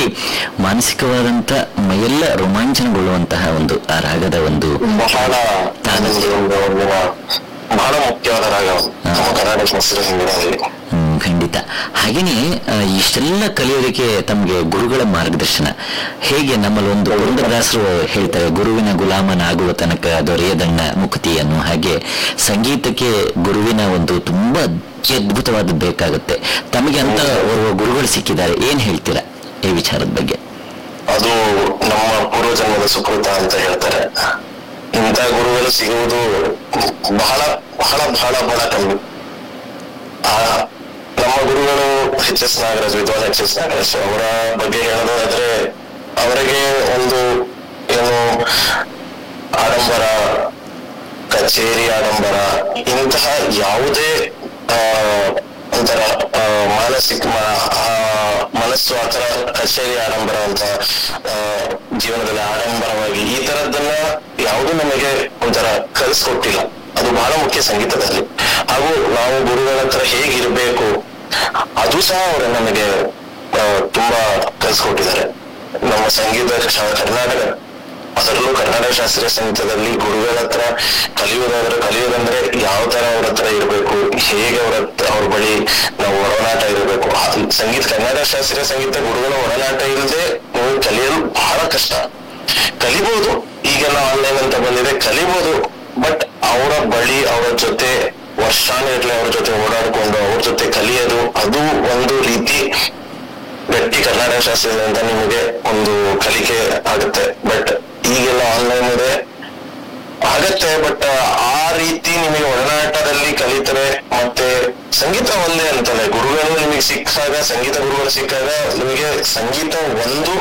ಮಾನಸಿಕವಾದಂತ ಮೈಯೆಲ್ಲ ರೋಮಾಂಚನಗೊಳ್ಳುವಂತಹ ಒಂದು ಆ ರಾಗದ ಒಂದು ಬಹಳ ತಾನದಲ್ಲಿ. ಒಂದು ಒಂದಿನ ಬಹಳ ಮುಖ್ಯವಾದ ರಾಗ ಅದು. ನಮ್ಮ ಕರ್ನಾಟಕ ಶಾಸ್ತ್ರೀಯ ಸಂಗೀತದಲ್ಲಿ ಹ್ಮ್, ಖಂಡಿತ ಹಾಗೇನೆ ಆ, ಇಷ್ಟೆಲ್ಲ ಕಲಿಯೋದಕ್ಕೆ ತಮಗೆ ಗುರುಗಳ ಮಾರ್ಗದರ್ಶನ ಹೇಗೆ ನಮ್ಮಲ್ಲಿ ಒಂದು ಪುರಂದರದಾಸರು ಹೇಳ್ತಾರೆ ಗುರುವಿನ ಗುಲಾಮನಾಗುವ ತನಕ ದೊರೆಯದಣ್ಣ ಮುಕ್ತಿಯನ್ನು ಹಾಗೆ ಸಂಗೀತಕ್ಕೆ ಗುರುವಿನ ಒಂದು ತುಂಬಾ ಅತ್ಯದ್ಭುತವಾದ ಬೇಕಾಗುತ್ತೆ ತಮಗೆ ಅಂತ ಓರ್ವ ಗುರುಗಳು ಸಿಕ್ಕಿದ್ದಾರೆ ಏನ್ ಹೇಳ್ತೀರಾ ಈ ವಿಚಾರದ ಬಗ್ಗೆ ಅದು ನಮ್ಮ ಪೂರ್ವಜನ್ಮದ ಸುಕೃತ ಅಂತ ಹೇಳ್ತಾರೆ ಇಂಥ ಗುರುಗಳು ಸಿಗುವುದು ಬಹಳ ಬಹಳ ಬಹಳ ಬಹಳ ಕಮ್ಮಿ ಆ ನಮ್ಮ ಗುರುಗಳು ಎಚ್ ಎಸ್ ನಾಗರಾಜ್ ವಿದ್ವಾನ್ ಎಚ್ ಎಸ್ ನಾಗರಾಜ್ ಅವರ ಬಗ್ಗೆ ಹೇಳೋದಾದ್ರೆ ಅವರಿಗೆ ಒಂದು ಏನು ಆಡಂಬರ ಕಚೇರಿ ಆಡಂಬರ ಇಂತಹ ಯಾವುದೇ ಆ, ಒಂಥರ ಆ, ಮಾನಸಿಕ ಮ- ಆ, ಮನಸ್ಸು ಆತರ ಕಚೇರಿ ಆಡಂಬರ ಅಂತ ಆ, ಜೀವನದಲ್ಲಿ ಆಡಂಬರವಾಗಿ ಈ ತರದ್ದನ್ನ ಯಾವುದು ನಮಗೆ ಒಂಥರ ಕಲಿಸ್ಕೊಟ್ಟಿಲ್ಲ ಅದು ಬಹಳ ಮುಖ್ಯ ಸಂಗೀತದಲ್ಲಿ ಹಾಗೂ ನಾವು ಗುರುಗಳ ಹತ್ರ ಹೇಗಿರ್ಬೇಕು ಅದು ಸಹ ಅವರು ನಮಗೆ ಆ, ತುಂಬಾ ಕಲಿಸ್ಕೊಟ್ಟಿದ್ದಾರೆ ನಮ್ಮ ಸಂಗೀತ ಶಾ- ಕರ್ನಾಟಕ ಅದರಲ್ಲೂ ಕರ್ನಾಟಕ ಶಾಸ್ತ್ರೀಯ ಸಂಗೀತದಲ್ಲಿ ಗುರುಗಳ ಹತ್ರ ಕಲಿಯೋದಾದ್ರೆ ಕಲಿಯೋದಂದ್ರೆ ಯಾವ ತರ ಅವ್ರ ಹತ್ರ ಇರಬೇಕು ಹೇಗೆ ಅವ್ರ ಹತ್ರ ಅವ್ರ ಬಳಿ ನಾವು ಒಡನಾಟ ಇರಬೇಕು ಸಂಗೀತ ಕರ್ನಾಟಕ ಶಾಸ್ತ್ರೀಯ ಸಂಗೀತ ಗುರುಗಳ ಒಡನಾಟ ಇಲ್ಲದೆ ನೀವು ಕಲಿಯಲು ಬಹಳ ಕಷ್ಟ ಕಲಿಬಹುದು ಈಗೆಲ್ಲ ಆನ್ಲೈನ್ ಅಂತ ಬಂದಿದೆ ಕಲಿಬಹುದು ಬಟ್ ಅವರ ಬಳಿ ಅವರ ಜೊತೆ ವರ್ಷಾನುಗಟ್ಲೆ ಅವ್ರ ಜೊತೆ ಓಡಾಡ್ಕೊಂಡು ಅವ್ರ ಜೊತೆ ಕಲಿಯೋದು ಅದು ಒಂದು ರೀತಿ ಗಟ್ಟಿ ಕರ್ನಾಟಕ ಶಾಸ್ತ್ರದಿಂದ ನಿಮಗೆ ಒಂದು ಕಲಿಕೆ ಆಗುತ್ತೆ ಬಟ್ ಈಗೆಲ್ಲ ಆನ್ಲೈನ್ ಇದೆ ಆಗತ್ತೆ ಬಟ್ ಆ ರೀತಿ ನಿಮಗೆ ಒಡನಾಟದಲ್ಲಿ ಕಲಿತರೆ ಮತ್ತೆ ಸಂಗೀತ ಒಂದೇ ಅಂತಲ್ಲ ಗುರುಗಳು ನಿಮಗೆ ಸಿಕ್ಕಾಗ ಸಂಗೀತ ಗುರುಗಳು ಸಿಕ್ಕಾಗ ನಿಮಗೆ ಸಂಗೀತ ಒಂದು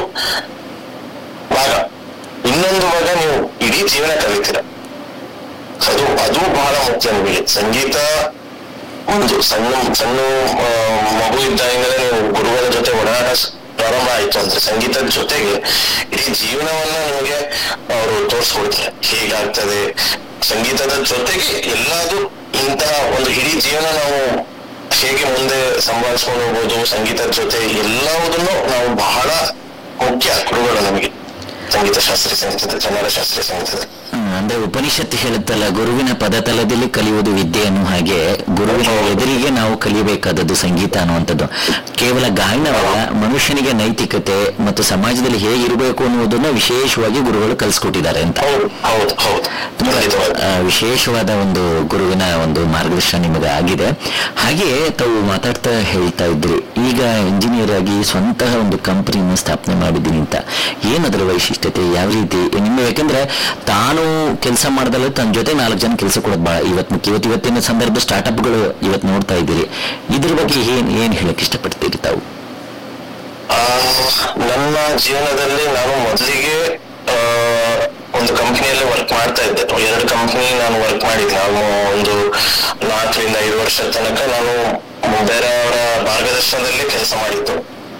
ಭಾಗ ಇನ್ನೊಂದು ಭಾಗ ನೀವು ಇಡೀ ಜೀವನ ಕಲಿತೀರ ಅದು ಅದು ಬಹಳ ಮುಖ್ಯ ನಿಮಗೆ ಸಂಗೀತ ಒಂದು ಸಣ್ಣ ಸಣ್ಣ ಆ, ಮಗು ಇದ್ದಾಗಿಂದಲೇ ನೀವು ಗುರುಗಳ ಜೊತೆ ಒಡನಾಟ ಸ್- ಪ್ರಾರಂಭ ಆಯ್ತು ಅಂದ್ರೆ ಸಂಗೀತದ ಜೊತೆಗೆ ಇಡೀ ಜೀವನವನ್ನ ನಿಮಗೆ ಅವರು ತೋರಿಸ್ಕೊಡ್ತಾರೆ ಹೇಗಾಗ್ತದೆ ಸಂಗೀತದ ಜೊತೆಗೆ ಎಲ್ಲಾದು ಇಂತಹ ಒಂದು ಇಡೀ ಜೀವನ ನಾವು ಹೇಗೆ ಮುಂದೆ ಸಂಭಾಳಿಸ್ಕೊಂಡು ಹೋಗ್ಬೋದು ಸಂಗೀತದ ಜೊತೆ ಎಲ್ಲವುದನ್ನು ನಾವು ಬಹಳ ಮುಖ್ಯ ಗುರುಗಳು ನಮಗೆ ಸಂಗೀತ ಶಾಸ್ತ್ರೀಯ ಸಂಗೀತದ ಕನ್ನಡ ಶಾಸ್ತ್ರೀಯ ಸಂಗೀತದ ಹ್ಮ್, ಅಂದ್ರೆ ಉಪನಿಷತ್ತು ಹೇಳುತ್ತಲ್ಲ ಗುರುವಿನ ಪದತಲದಲ್ಲಿ ಕಲಿಯುವುದು ವಿದ್ಯೆ ಅನ್ನೋ ಹಾಗೆ ಗುರುವಿನ ಎದುರಿಗೆ ನಾವು ಕಲಿಯಬೇಕಾದದ್ದು ಸಂಗೀತ ಅನ್ನುವಂಥದ್ದು ಕೇವಲ ಗಾಯನವಲ್ಲ ಮನುಷ್ಯನಿಗೆ ನೈತಿಕತೆ ಮತ್ತು ಸಮಾಜದಲ್ಲಿ ಹೇಗಿರಬೇಕು ಅನ್ನುವುದನ್ನು ವಿಶೇಷವಾಗಿ ಗುರುಗಳು ಕಲಿಸ್ಕೊಟ್ಟಿದ್ದಾರೆ ಅಂತ ಹೌದು ಹೌದು ಹೌದು ತುಂಬಾ ಖಂಡಿತವಾಗಿ. ಆ, ವಿಶೇಷವಾದ ಒಂದು ಗುರುವಿನ ಒಂದು ಮಾರ್ಗದರ್ಶನ ನಿಮಗೆ ಆಗಿದೆ ಹಾಗೆ ತಾವು ಮಾತಾಡ್ತಾ ಹೇಳ್ತಾ ಇದ್ರಿ ಈಗ ಇಂಜಿನಿಯರ್ ಆಗಿ ಸ್ವಂತಹ ಒಂದು ಕಂಪನಿಯನ್ನು ಸ್ಥಾಪನೆ ಮಾಡಿದ್ದೀನಿ ಅಂತ ಏನದರ ವೈಶಿಷ್ಟ್ಯತೆ ಯಾವ ರೀತಿ ನಿಮ್ಮ ಯಾಕಂದ್ರೆ ತಾನು ಕೆಲಸ ಮಾಡ್ದಲ್ಲ ತನ್ನ ಜೊತೆ ನಾಲ್ಕು ಜನ ಕೆಲಸ ಕೊಡೋದು ಬಹಳ ಇವತ್ತು ಮುಖ್ಯ ಇವತ್ತು ಇವತ್ತಿನ ಸಂದರ್ಭದ ಸ್ಟಾರ್ಟ್ಅಪ್ಗಳು ಇವತ್ತು ನೋಡ್ತಾ ಇದ್ದೀರಿ ಇದ್ರ ಬಗ್ಗೆ ಏನ್ ಏನ್ ಹೇಳಕ್ ಇಷ್ಟಪಡ್ತೀರಿ ತಾವು ಆ, ನನ್ನ ಜೀವನದಲ್ಲಿ ನಾನು ಮೊದಲಿಗೆ ಆ, ಒಂದು ಕಂಪ್ನಿಯಲ್ಲಿ ವರ್ಕ್ ಮಾಡ್ತಾ ಇದ್ದೆ ಎರಡು ಕಂಪ್ನಿ ನಾನು ವರ್ಕ್ ಮಾಡಿದ್ದೆ ನಾನು ಒಂದು ನಾಲ್ಕರಿಂದ ಐದು ವರ್ಷ ತನಕ ನಾನು ಬೇರೆಯವರ ಮಾರ್ಗದರ್ಶನದಲ್ಲಿ ಕೆಲಸ ಮಾಡಿದ್ದು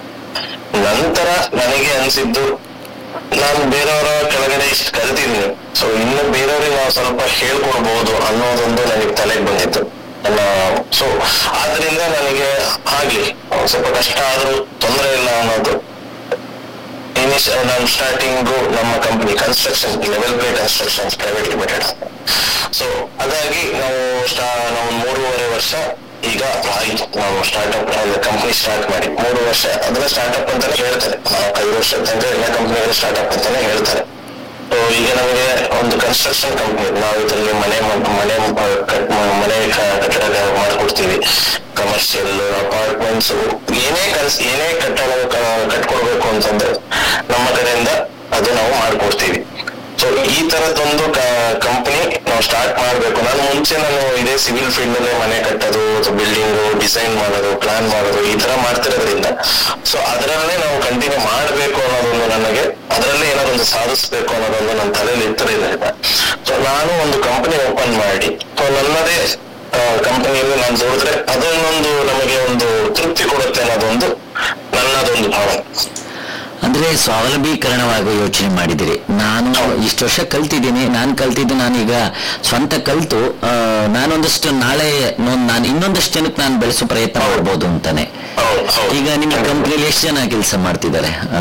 ನಂತರ ನನಗೆ ಅನ್ಸಿದ್ದು ನಾನು ಬೇರೆಯವರ ಕೆಳಗಡೆ ಇಷ್ಟು ಕಲ್ತಿದ್ದೀನಿ ಸೊ ಇನ್ನು ಬೇರೆಯವ್ರಿಗೆ ನಾವು ಸ್ವಲ್ಪ ಹೇಳ್ಕೊಡ್ಬೋದು ಅನ್ನೋದೊಂದು ನನಗೆ ತಲೆಗೆ ಬಂದಿತ್ತು ನನ್ನ ಸೊ ಆದ್ರಿಂದ ನನಗೆ ಆಗ್ಲಿ ಒಂದ್ ಸ್ವಲ್ಪ ಕಷ್ಟ ಆದ್ರೂ ತೊಂದರೆ ಇಲ್ಲ ಅನ್ನೋದು ಇನಿಷ್ ನಾನು ಸ್ಟಾರ್ಟಿಂಗು ನಮ್ಮ company construction level play construction private limited so ಹಾಗಾಗಿ ನಾವು ಸ್ಟಾ ನಾವು ಮೂರುವರೆ ವರ್ಷ ಈಗ ಆಯ್ತು ನಾವು ಸ್ಟಾರ್ಟ್ಅಪ್ ಕಂಪನಿ ಸ್ಟಾರ್ಟ್ ಮಾಡಿ ಮೂರು ವರ್ಷ ಅದನ್ನ ಸ್ಟಾರ್ಟ್ಅಪ್ ಅಂತಾನೆ ಹೇಳ್ತಾರೆ ನಾವು ಐದು ವರ್ಷ ತನಕ ಎಲ್ಲ ಕಂಪನಿಗಳು ಸ್ಟಾರ್ಟ್ಅಪ್ ಅಂತಾನೆ ಹೇಳ್ತಾರೆ ಸೊ ಈಗ ನಮಗೆ ಒಂದು ಕನ್ಸ್ಟ್ರಕ್ಷನ್ ಕಂಪನಿ ನಾವು ಇದರಲ್ಲಿ ಮನೆ ಮ- ಮನೆ ಮ- ಕಟ್ ಮ- ಮನೆ ಕ- ಕಟ್ಟಡ ಮಾಡ್ಕೊಡ್ತೀವಿ ಕಮರ್ಷಿಯಲ್ ಅಪಾರ್ಟ್ಮೆಂಟ್ಸ್ ಏನೇ ಕನ್ಸ್ ಏನೇ ಕಟ್ಟಡ ಕ- ಕಟ್ಕೊಡ್ಬೇಕು ಅಂತಂದ್ರೆ ನಮ್ಮ ಕಡೆಯಿಂದ ಅದು ನಾವು ಮಾಡ್ಕೊಡ್ತೀವಿ ಸೊ ಈ ತರದೊಂದು ಕಂಪನಿ ನಾವು ಸ್ಟಾರ್ಟ್ ಮಾಡ್ಬೇಕು ನಾನು ಮುಂಚೆ ನಾನು ಇದೇ ಸಿವಿಲ್ ಫೀಲ್ಡ್ ನಲ್ಲೇ ಮನೆ ಕಟ್ಟೋದು ಬಿಲ್ಡಿಂಗ್ ಡಿಸೈನ್ ಮಾಡೋದು ಪ್ಲಾನ್ ಮಾಡೋದು ಈ ತರ ಮಾಡ್ತಿರೋದ್ರಿಂದ ಸೊ ಅದರಲ್ಲೇ ನಾವು ಕಂಟಿನ್ಯೂ ಮಾಡ್ಬೇಕು ಅನ್ನೋದೊಂದು ನನಗೆ ಅದರಲ್ಲೇ ಏನಾದ್ರು ಒಂದು ಸಾಧಿಸ್ಬೇಕು ಅನ್ನೋದೊಂದು ನನ್ನ ತಲೆಯಲ್ಲಿ ಇರ್ತಿರಲಿಲ್ಲ ಸೊ ನಾನು ಒಂದು ಕಂಪನಿ ಓಪನ್ ಮಾಡಿ ಸೊ ನನ್ನದೇ ಕಂಪನಿಯಲ್ಲಿ ನಾನು ದುಡಿದ್ರೆ ಅದನ್ನೊಂದು ನಮಗೆ ಒಂದು ತೃಪ್ತಿ ಕೊಡುತ್ತೆ ಅನ್ನೋದೊಂದು ನನ್ನದೊಂದು ಭಾವನೆ ಅಂದ್ರೆ ಸ್ವಾವಲಂಬೀಕರಣವಾಗುವ ಯೋಚನೆ ಮಾಡಿದಿರಿ ನಾನು ಇಷ್ಟು ವರ್ಷ ಕಲ್ತಿದ್ದೀನಿ ನಾನು ಕಲ್ತಿದ್ದು ನಾನೀಗ ಸ್ವಂತ ಕಲ್ತು ಆ, ನಾನೊಂದಷ್ಟು ನಾಳೆ ನೊ- ನಾನು ಇನ್ನೊಂದಷ್ಟು ಜನಕ್ಕೆ ನಾನು ಬೆಳೆಸೋ ಪ್ರಯತ್ನ ಮಾಡ್ಬೋದು ಅಂತಾನೆ ಹೌದು ಹೌದು ಈಗ ನಿಮ್ಮ ಕಂಪ್ನಿಯಲ್ಲಿ ಎಷ್ಟು ಜನ ಕೆಲಸ ಮಾಡ್ತಿದ್ದಾರೆ